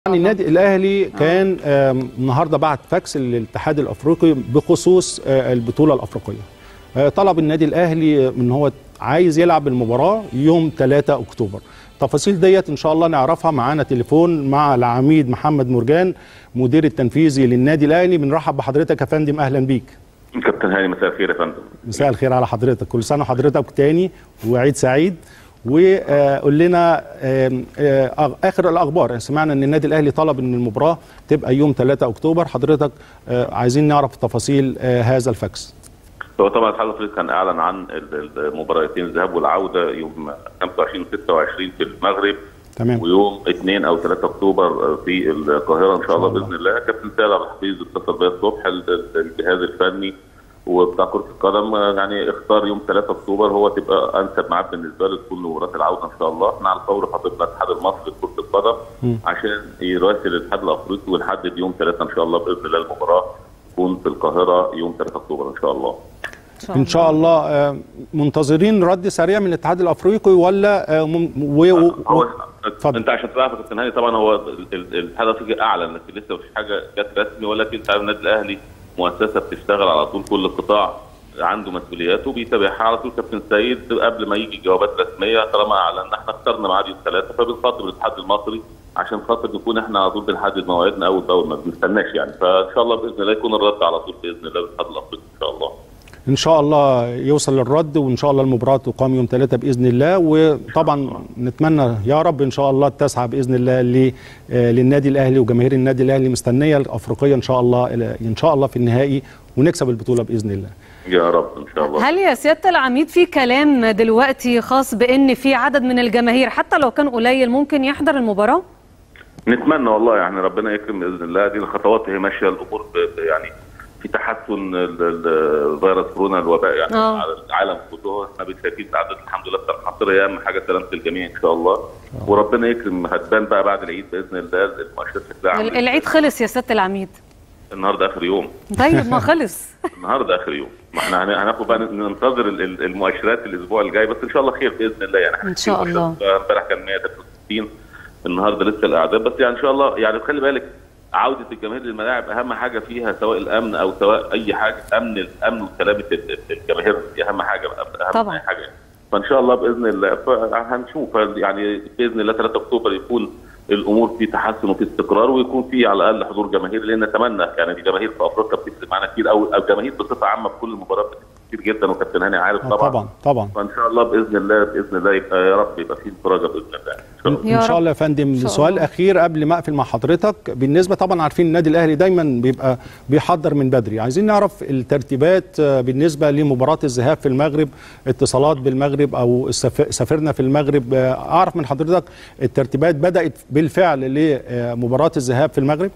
يعني النادي الاهلي كان آم، النهارده بعت فاكس للاتحاد الافريقي بخصوص آه، البطوله الافريقيه آه، طلب النادي الاهلي ان هو عايز يلعب المباراه يوم 3 اكتوبر التفاصيل ديت ان شاء الله نعرفها معانا تليفون مع العميد محمد مرجان مدير التنفيذي للنادي الاهلي بنرحب بحضرتك يا فندم اهلا بيك كابتن هاني مساء الخير يا فندم مساء الخير على حضرتك كل سنه وحضرتك تاني وعيد سعيد وقول لنا آم، آه، اخر الاخبار سمعنا ان النادي الاهلي طلب ان المباراه تبقى يوم 3 اكتوبر حضرتك آه، عايزين نعرف تفاصيل آه، هذا الفاكس هو طبعا الاتحاد الافريقي كان اعلن عن ال- المباراتين الذهاب والعوده يوم 25 و 26 في المغرب تمام ويوم 2 او 3 اكتوبر في القاهره ان شاء الله باذن الله كابتن سيد عبد الحفيظ اتصل بيا الصبح ال- ال- الجهاز الفني وبتاع كره القدم آه، يعني اختار يوم 3 اكتوبر هو تبقى انسب ميعاد بالنسبه له تكون مباراه العوده ان شاء الله احنا على الفور خاطبنا الاتحاد المصري لكره القدم عشان يراسل الاتحاد الافريقي ونحدد يوم 3 ان شاء الله باذن الله المباراه تكون في القاهره يوم 3 اكتوبر ان شاء الله ان شاء الله آه، منتظرين رد سريع من الاتحاد الافريقي ولا آه، مم- و- و- هو اتفضل. انت عشان تعرف يا كابتن هاني طبعا هو ال- ال- الاتحاد الافريقي اعلن لكن لسه مفيش حاجه جت رسمي ولكن انت عارف النادي الاهلي مؤسسه بتشتغل على طول كل قطاع عنده مسؤولياته بيتابعها على طول كابتن سيد قبل ما يجي جوابات رسميه طالما اعلنا احنا اخترنا ميعاد يوم ثلاثه فبنخاطب الاتحاد المصري عشان خاطر نكون احنا على طول بنحدد مواعيدنا اول باول ما بنستناش يعني فان شاء الله باذن الله يكون الرد على طول باذن الله بالاتحاد الافريقي ان شاء الله ان شاء الله يوصل الرد وان شاء الله المباراه تقام يوم 3 باذن الله وطبعا نتمنى يا رب ان شاء الله التسعه باذن الله ل- آه، للنادي الاهلي وجماهير النادي الاهلي مستنيه الافريقيه ان شاء الله ان شاء الله في النهائي ونكسب البطوله باذن الله يا رب ان شاء الله هل يا سياده العميد في كلام دلوقتي خاص بان في عدد من الجماهير حتى لو كان قليل ممكن يحضر المباراه؟ نتمنى والله يعني ربنا يكرم باذن الله دي الخطوات هي ماشيه الامور ب- ب- يعني في تحسن ال- ال- فيروس كورونا الوباء يعني آه. على العالم كله احنا شايفين تعدد الحمد لله بتاع الحصر اهم حاجه سلامه الجميع ان شاء الله وربنا يكرم هتبان بقى بعد العيد باذن الله المؤشرات شكلها عامل ال- العيد خلص يا سياده العميد النهارده اخر يوم طيب ما خلص النهارده اخر يوم ما احنا هن- هناخد بقى ننتظر ال- ال- المؤشرات الاسبوع الجاي بس ان شاء الله خير باذن الله يعني إن شاء الله. امبارح كان 163 النهارده لسه الاعداد بس يعني ان شاء الله يعني خلي بالك عوده الجماهير للملاعب اهم حاجه فيها سواء الامن او سواء اي حاجه امن الامن وسلامه ال- ال- الجماهير دي اهم حاجه بقى اهم طبعاً. أي حاجه فان شاء الله باذن الله ف- هنشوف يعني باذن الله 3 اكتوبر يكون الامور في تحسن وفي استقرار ويكون في على الاقل حضور جماهيري لان نتمنى يعني الجماهير في افريقيا بتفرق معانا كتير او او الجماهير بصفه عامه في كل المباريات بتفرق كتير جدا وكابتن هاني عارف آه، طبعا طبعا طبعا فان شاء الله باذن الله باذن الله يبقى يا رب يبقى في انفراجه باذن الله ان شاء الله يا ان شاء رب. الله يا فندم شاء سؤال الله. اخير قبل ما اقفل مع حضرتك بالنسبه طبعا عارفين النادي الاهلي دايما بيبقى بيحضر من بدري عايزين نعرف الترتيبات آه، بالنسبه لمباراه الذهاب في المغرب اتصالات بالمغرب او السف- سافرنا في المغرب آه، اعرف من حضرتك الترتيبات بدات بالفعل لمباراه الذهاب في المغرب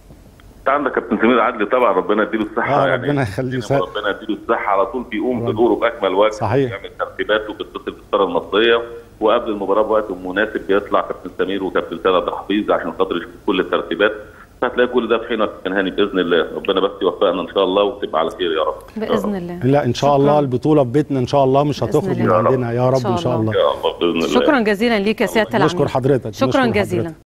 انت عندك كابتن سمير عدلي طبعا ربنا يديله الصحه آه، يعني ربنا يخليه. يعني ربنا يديله الصحه على طول بيقوم بدوره باكمل وجه صحيح. بيعمل ترتيباته بيتصل بالاداره المصريه وقبل المباراه بوقت مناسب بيطلع كابتن سمير وكابتن سيد عبد الحفيظ عشان خاطر يشوف كل الترتيبات فهتلاقي كل ده في حينك كابتن هاني باذن الله ربنا بس يوفقنا ان شاء الله وتبقى على خير يا رب باذن الله لا ان شاء شكراً. الله البطوله في بيتنا ان شاء الله مش بإذن هتخرج من الله. عندنا يا رب إن شاء ان شاء الله. الله يا الله باذن الله شكرا جزيلا ليك يا سياده العميد نشكر حضرتك شكرا نشكر جزيلا حضرتك.